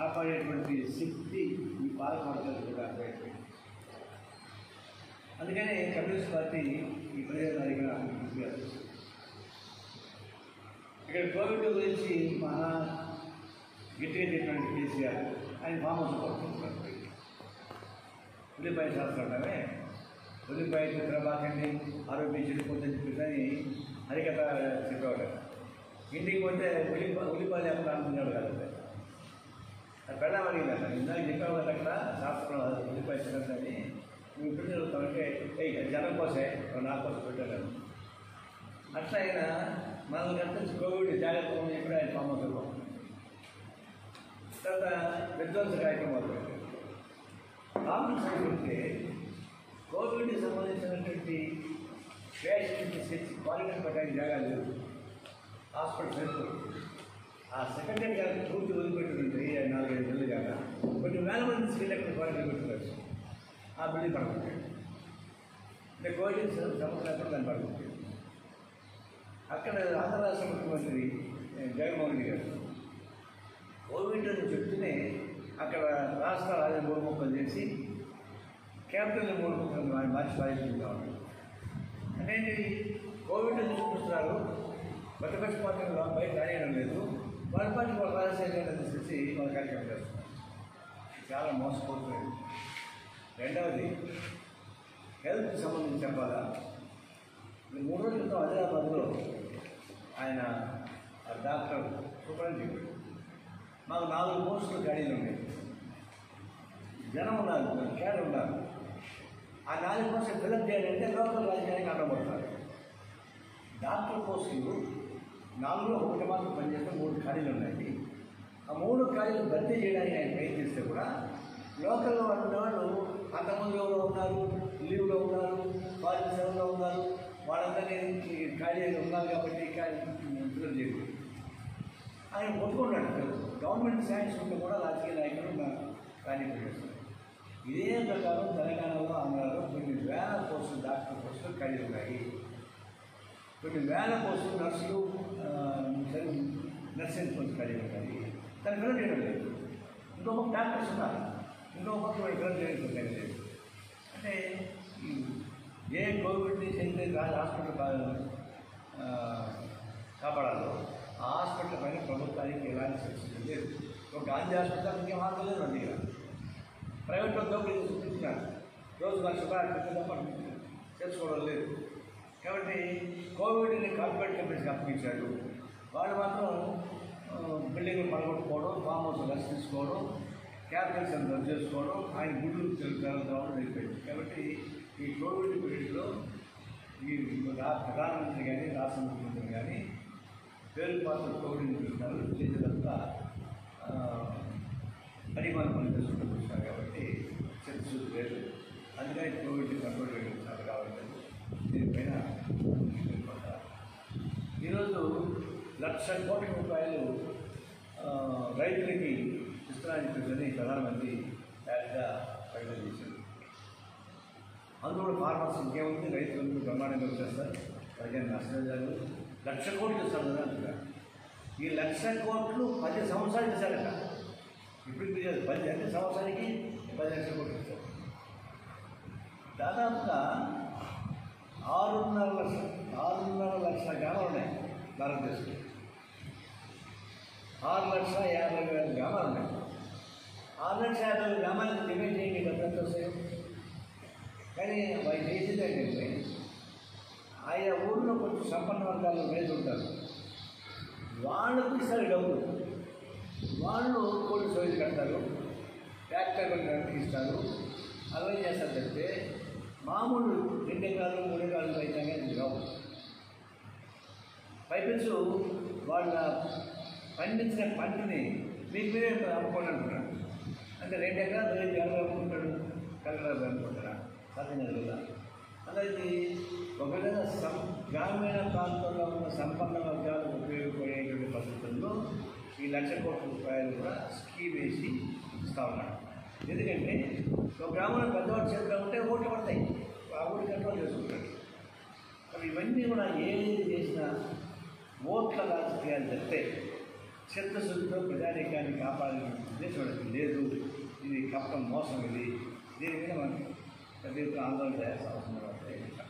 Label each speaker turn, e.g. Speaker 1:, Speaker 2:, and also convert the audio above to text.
Speaker 1: కాపాడేటువంటి శక్తి ఈ పాలకవర్గాలు కూడా అయిపోయింది అందుకనే కమ్యూనిస్ట్ పార్టీ ఈ ప్రజల నాయకుగా తీసుకెళ్తారు ఇక్కడ కోవిడ్ గురించి మహా గట్టిగా చెప్పినట్టు కేసీఆర్ ఆయన ఫామ్ హౌస్ పడుతున్నారు ఉల్లిపాయ శాస్త్రమే ఉల్లిపాయ చిత్రబాకండి ఆరోగ్యం చెడిపోతుందని చెప్పేసి అని హరికథ చెప్పేవాడు ఇంటికి పోతే ఉల్లిపాయ ఉల్లిపాయలు ఎప్పుడు అనుకున్నాడు కదా అది పెళ్ళం అడిగినాక ఇందాక చెప్పావు కదా అక్కడ శాస్త్రం అది ఉల్లిపాయ చిన్నదని నువ్వు ఇప్పుడు చదువుతామంటే ఏ జనం కోసే నా కోసం పెట్టాను అట్లా ఆయన మనల్ని అంతా కోవిడ్ జాగ్రత్త అని కూడా ఆయన ఫామ్ అవుతారు తర్వాత విధ్వంస కార్యక్రమాలు పెట్టారు కామన్ సెన్స్ ఉంటే కోవిడ్కి సంబంధించినటువంటి పేషెంట్ తెచ్చి క్వాలిటీ పెట్టడానికి జాగా లేదు హాస్పిటల్ సరిపోదు ఆ సెకండరీ గారికి పూర్తి వదిలిపెట్టింది నాలుగైదు నెలలు కాక కొన్ని వేల మంది తీసుకెళ్ళి అక్కడ క్వాలిటీ పెట్టుకోవచ్చు ఆ బిల్డింగ్ పడుతుంది అంటే కోవిడ్ సమస్య కూడా దాన్ని పడుతుంది అక్కడ ఆంధ్ర రాష్ట్ర ముఖ్యమంత్రి ఏ, జగన్మోహన్ రెడ్డి గారు కోవిడ్ అని చెప్తూనే అక్కడ రాష్ట్ర రాజధాని మూడు ముక్కలు చేసి క్యాపిటల్ మూడు ముక్కలు మా- మార్చి పాలిస్తుంటా ఉంటారు అంటే ఇది కోవిడ్ అని చూపిస్తున్నారు ప్రతిపక్ష పార్టీలు బయట రాయడం లేదు వాళ్ళ పార్టీ వాళ్ళ రాజశేఖర తీసుకొచ్చి వాళ్ళ కార్యక్రమం చేస్తున్నారు చాలా మోసపోతుంది రెండవది హెల్త్కి సంబంధించి చెప్పాలా ఈ మూడు రోజుల క్రితం హైదరాబాద్లో ఆయన ఆ డాక్టర్ సూపరింట్ చెప్పాడు మాకు నాలుగు పోస్టులు ఖాళీలు ఉన్నాయి జనం ఉన్నారు కేడర్ ఉన్నారు ఆ నాలుగు పోస్టులు ఫిలప్ చేయాలంటే లోకల్ రాజకీయానికి అడ్డపడతారు డాక్టర్ పోస్టులు నాలుగులో ఒకటి మాత్రం పనిచేస్తే మూడు ఖాళీలు ఉన్నాయి ఆ మూడు ఖాళీలు భర్తీ చేయడానికి ఆయన ప్రయత్నిస్తే కూడా లోకల్లో ఉన్నవాళ్ళు అంతకుముందు ఎవరో ఉన్నారు లీవ్లో ఉన్నారు ఫారిన్ సెలవులో ఉన్నారు వాళ్ళందరినీ ఈ ఖాళీ ఉన్నారు కాబట్టి ఖాళీ ఫిలప్ చేయకూడదు ఆయన ఒప్పుకున్నాడు గవర్నమెంట్ శాంక్షన్ ఉంటే కూడా రాజకీయ నాయకులు ఖాళీ చేస్తారు ఇదే ప్రకారం తెలంగాణలో ఆంధ్రాలో కొన్ని వేల పోస్టులు డాక్టర్ పోస్టులు ఖాళీ ఉన్నాయి కొన్ని వేల పోస్టులు నర్సులు ఆ, సరే, నర్సింగ్ పోస్టులు ఖాళీ ఉన్నాయి దాన్ని ఫిలప్ చేయడం లేదు ఇంకో పక్క డాక్టర్స్ ఉన్నారు ఇంకో పక్క వాళ్ళు ఫిలప్ చేయడం లేదు అంటే ఈ ఏ కోవిడ్ నుంచి అయితే రాజు హాస్పిటల్ కా- ఆ, కాపాడాలో ఆ హాస్పిటల్ పైన ప్రభుత్వానికి ఎలాంటి సబ్సిడీ లేదు ఒక గాంధీ హాస్పిటల్ ఇంకేం హాస్పిటల్ లేదు అండి ప్రైవేట్లో దోపిడీ చూపించినారు రోజు లక్ష రూపాయలు పెద్ద తప్ప చేసుకోవడం లేదు కాబట్టి కోవిడ్ని కార్పొరేట్ కంపెనీస్కి అప్పగించాడు వాళ్ళు మాత్రం ఆ, బిల్డింగ్లు పడగొట్టుకోవడం ఫామ్ హౌస్ రెస్ట్ తీసుకోవడం క్యాపిటల్స్ రద్దు చేసుకోవడం ఆయన గుడ్లు తిరుగుతామని అయిపోయింది కాబట్టి ఈ కోవిడ్ పీరియడ్లో ఈ రా- ప్రధానమంత్రి కానీ రాష్ట్ర ముఖ్యమంత్రి కానీ పేరు పాత్ర కోవిడ్ చూస్తున్నారు చేసేదంతా పరిమాణం పని చేసుకుంటూ చూస్తున్నారు కాబట్టి చర్చ లేదు అందుకని కోవిడ్ కంట్రోల్ చేస్తున్నారు కాబట్టి దీనిపైన కొంత ఈరోజు లక్ష కోట్ల రూపాయలు ఆ, రైతులకి ఇస్తున్నారని చెప్పని ప్రధానమంత్రి డైరెక్ట్గా ప్రకటన చేశారు అందులో ఫార్మర్స్ ఇంకేముంది రైతులకు బ్రహ్మాండంగా వచ్చేస్తారు వాళ్ళకి నష్టం జరగదు లక్ష కోట్లు ఇస్తారు కదా అంటున్నారు ఈ లక్ష కోట్లు పది సంవత్సరాలు ఇచ్చారట ఇప్పుడు ఇప్పుడు కాదు, పది అంటే సంవత్సరానికి పది లక్షల కోట్లు ఇస్తారు దాదాపుగా ఆరున్నర లక్ష ఆరున్నర లక్షల గ్రామాలు ఉన్నాయి భారతదేశంలో ఆరు లక్షల యాభై వేల గ్రామాలు ఉన్నాయి ఆరు లక్షల యాభై వేల గ్రామాలకు డిమాండ్ చేయండి డబ్బు ఎంత వస్తాయి కానీ వాళ్ళు చేసేది ఏంటంటే ఆయా ఊళ్ళో కొంచెం సంపన్న వర్గాలు రైతులు ఉంటారు వాళ్ళకు ఇస్తారు డబ్బులు వాళ్ళు కోల్డ్ స్టోరేజ్ కడతారు ట్రాక్టర్ కొనడానికి ఇస్తారు అలా చేస్తారు తప్పితే మామూలు రెండు ఎకరాలు మూడు ఎకరాలు రైతాంగా ఇది రావు పైపెచ్చు వాళ్ళ పండించిన పంటని మీకు మీరే అమ్ముకోండి అంటున్నాడు అంటే రెండు ఎకరాలు రైతు ఎవరు అమ్ముకుంటాడు కలెక్టర్ అనుకుంటారా సాధ్యం కాదు కదా అలాగే ఒక విధంగా సం గ్రామీణ ప్రాంతంలో ఉన్న సంపన్న వర్గాలకు ఉపయోగపడేటువంటి పద్ధతుల్లో ఈ లక్ష కోట్ల రూపాయలు కూడా స్కీమ్ వేసి ఇస్తా ఉన్నాడు ఎందుకంటే ఒక గ్రామంలో పెద్దవాడు చేతిలో ఉంటే ఓట్లు పడతాయి ఆ ఊరి కంట్రోల్ చేసుకుంటాడు మరి ఇవన్నీ కూడా ఏది చేసినా ఓట్ల రాజకీయాలు చెప్తే చిత్తశుద్ధితో ప్రజానీకాన్ని కాపాడాలని ఉద్దేశం లేదు ఇది కప్పం మోసం ఇది దీని మీద మనం పెద్ద ఎత్తున ఆందోళన చేయాల్సిన అవసరం ఉంది